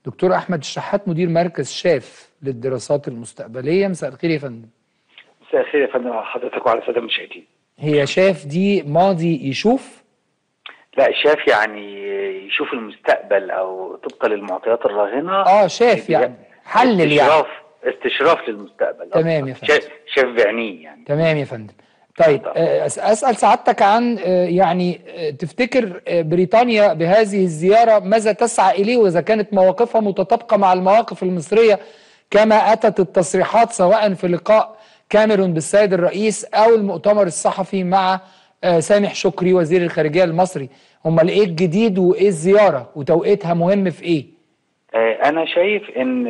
دكتور احمد الشحات مدير مركز شاف للدراسات المستقبليه مساء الخير يا فندم مساء الخير يا فندم على حضرتك وعلى الساده المشاهدين هي شاف دي ماضي يشوف لا شاف يعني يشوف المستقبل او طبقا للمعطيات الراهنه اه شاف يعني حلل يعني استشراف استشراف للمستقبل تمام يا فندم شاف, شاف بعينيه يعني تمام يا فندم طيب آه، اسال سعادتك عن آه، يعني آه، تفتكر بريطانيا بهذه الزياره ماذا تسعى اليه واذا كانت مواقفها متطابقه مع المواقف المصريه كما اتت التصريحات سواء في لقاء كاميرون بالسيد الرئيس او المؤتمر الصحفي مع سامح شكري وزير الخارجيه المصري امال ايه الجديد وايه الزياره وتوقيتها مهم في ايه انا شايف ان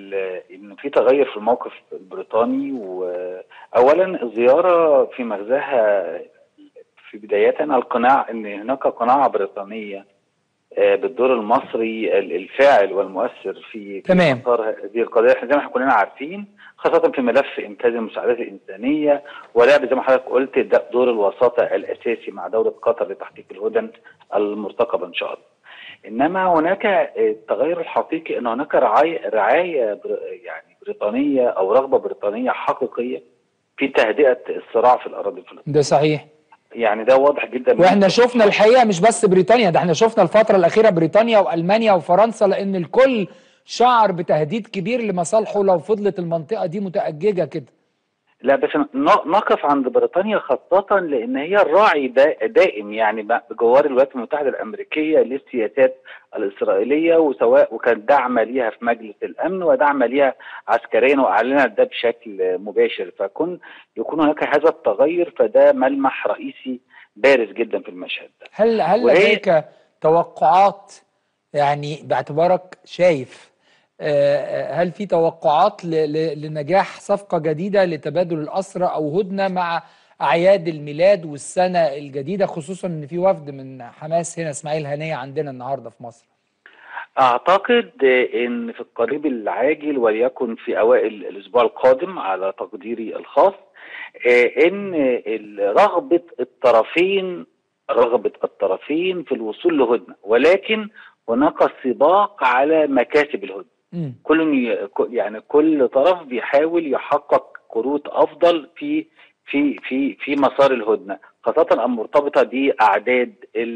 ان في تغير في الموقف البريطاني واولا الزياره في مغزاها في بدايه القناع ان هناك قناعه بريطانيه بالدور المصري الفاعل والمؤثر في تمام هذه القضيه احنا زي ما احنا كلنا عارفين خاصه في ملف انتاج المساعدات الانسانيه ولعب زي ما حضرتك قلت دور الوساطه الاساسي مع دوله قطر لتحقيق الهدن المرتقبه ان شاء الله. انما هناك التغير الحقيقي ان هناك رعايه رعايه يعني بريطانيه او رغبه بريطانيه حقيقيه في تهدئه الصراع في الاراضي الفلسطينيه. ده صحيح. يعني ده واضح جدا واحنا شفنا الحقيقه مش بس بريطانيا ده احنا شفنا الفتره الاخيره بريطانيا والمانيا وفرنسا لان الكل شعر بتهديد كبير لمصالحه لو فضلت المنطقه دي متأججه كده لا بس نقف عند بريطانيا خاصة لأن هي الراعي دائم يعني بجوار الولايات المتحدة الأمريكية للسياسات الإسرائيلية وسواء وكان دعم ليها في مجلس الأمن ودعم ليها عسكريا وأعلنت ده بشكل مباشر فكون يكون هناك هذا التغير فده ملمح رئيسي بارز جدا في المشهد ده هل هل لديك توقعات يعني باعتبارك شايف هل في توقعات لنجاح صفقة جديدة لتبادل الأسرى أو هدنة مع أعياد الميلاد والسنة الجديدة خصوصا أن في وفد من حماس هنا إسماعيل هنية عندنا النهاردة في مصر أعتقد أن في القريب العاجل وليكن في أوائل الأسبوع القادم على تقديري الخاص أن رغبة الطرفين رغبة الطرفين في الوصول لهدنة ولكن هناك سباق على مكاسب الهدنة كل يعني كل طرف بيحاول يحقق كروت افضل في في في في مسار الهدنه خاصه المرتبطه باعداد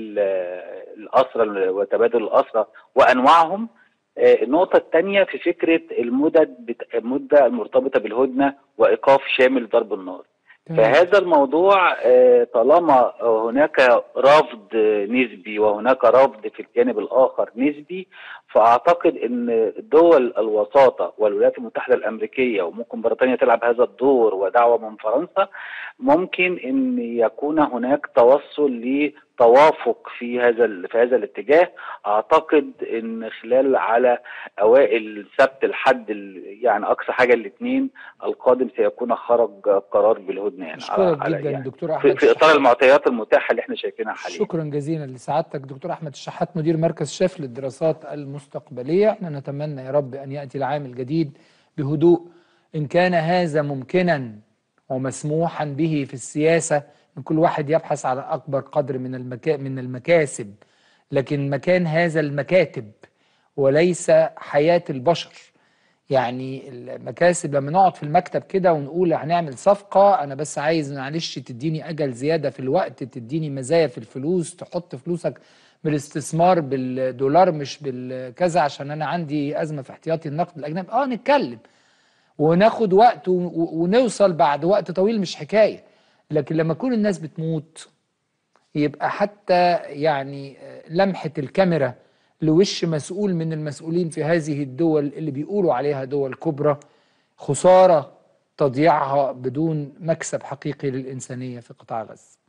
الاسرى وتبادل الاسرى وانواعهم النقطه الثانيه في فكره المدد المده المرتبطه بالهدنه وايقاف شامل ضرب النار فهذا الموضوع طالما هناك رفض نسبي وهناك رفض في الجانب الاخر نسبي فاعتقد ان دول الوساطه والولايات المتحده الامريكيه وممكن بريطانيا تلعب هذا الدور ودعوه من فرنسا ممكن ان يكون هناك توصل لتوافق في هذا في هذا الاتجاه اعتقد ان خلال على اوائل سبت الحد يعني اقصى حاجه الاثنين القادم سيكون خرج قرار بالهدنه يعني شكرا جدا يعني دكتور احمد في اطار المعطيات المتاحه اللي احنا شايفينها حاليا شكرا جزيلا لسعادتك دكتور احمد الشحات مدير مركز شاف للدراسات المستقبليه احنا نتمنى يا رب ان ياتي العام الجديد بهدوء ان كان هذا ممكنا ومسموحا به في السياسه ان كل واحد يبحث على اكبر قدر من المكا من المكاسب لكن مكان هذا المكاتب وليس حياه البشر يعني المكاسب لما نقعد في المكتب كده ونقول هنعمل صفقه انا بس عايز معلش تديني اجل زياده في الوقت تديني مزايا في الفلوس تحط فلوسك بالاستثمار بالدولار مش بالكذا عشان انا عندي ازمه في احتياطي النقد الاجنبي اه نتكلم وناخد وقت ونوصل بعد وقت طويل مش حكايه لكن لما يكون الناس بتموت يبقى حتى يعني لمحه الكاميرا لوش مسؤول من المسؤولين في هذه الدول اللي بيقولوا عليها دول كبرى خساره تضييعها بدون مكسب حقيقي للانسانيه في قطاع غزه